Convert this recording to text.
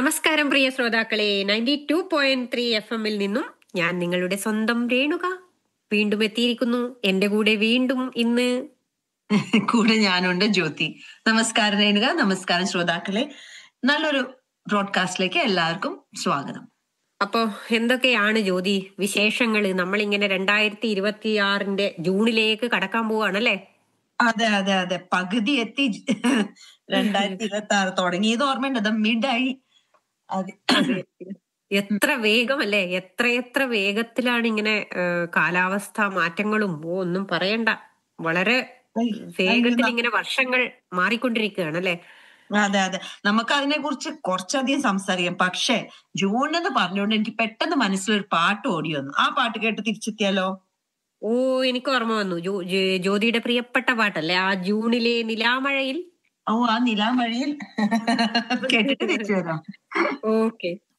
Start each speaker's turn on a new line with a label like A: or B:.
A: നമസ്കാരം പ്രിയ ശ്രോതാക്കളെ ninety two point three F എമ്മിൽ നിന്നും ഞാൻ നിങ്ങളുടെ സ്വന്തം രേണുക വീണ്ടും എത്തിയിരിക്കുന്നു എന്റെ കൂടെ വീണ്ടും ഇന്ന്
B: കൂടെ ഞാനുണ്ട് ജ്യോതി നമസ്കാരം രേണുക നമസ്കാരം ശ്രോതാക്കളെ നല്ലൊരു ബ്രോഡ്കാസ്റ്റിലേക്ക് എല്ലാവർക്കും സ്വാഗതം
A: അപ്പോ എന്തൊക്കെയാണ് ജ്യോതി വിശേഷങ്ങള് നമ്മളിങ്ങനെ രണ്ടായിരത്തി ഇരുപത്തി ആറിന്റെ ജൂണിലേക്ക് കടക്കാൻ പോവാണല്ലേ
B: അതെ അതെ അതെ പകുതി എത്തി രണ്ടായിരത്തി ഇരുപത്തി ആറ് തുടങ്ങിയത് ഓർമ്മയുണ്ട് മിഡായി അതെ
A: എത്ര വേഗമല്ലേ എത്ര എത്ര വേഗത്തിലാണ് ഇങ്ങനെ ഏഹ്, കാലാവസ്ഥ മാറ്റങ്ങളും ഓ ഒന്നും പറയണ്ട വളരെ വേഗത്തിൽ ഇങ്ങനെ വർഷങ്ങൾ മാറിക്കൊണ്ടിരിക്കുകയാണ് അല്ലെ
B: അതെ അതെ നമുക്ക് അതിനെ കുറിച്ച് കുറച്ചധികം സംസാരിക്കാം പക്ഷെ ജൂൺ എന്ന് പറഞ്ഞുകൊണ്ട് എനിക്ക് പെട്ടെന്ന് മനസ്സിലൊരു പാട്ട് ഓടി വന്നു ആ പാട്ട് കേട്ട് തിരിച്ചെത്തിയാലോ
A: ഓ എനിക്ക് ഓർമ്മ വന്നു ജോ- ജോ- ജ്യോതിയുടെ പ്രിയപ്പെട്ട പാട്ടല്ലേ ആ ജൂണിലെ നിലാമഴയിൽ
B: ഓ ആ നിലാമഴയിൽ കേട്ടിട്ട് തിരിച്ചു വരാം
A: ഓക്കെ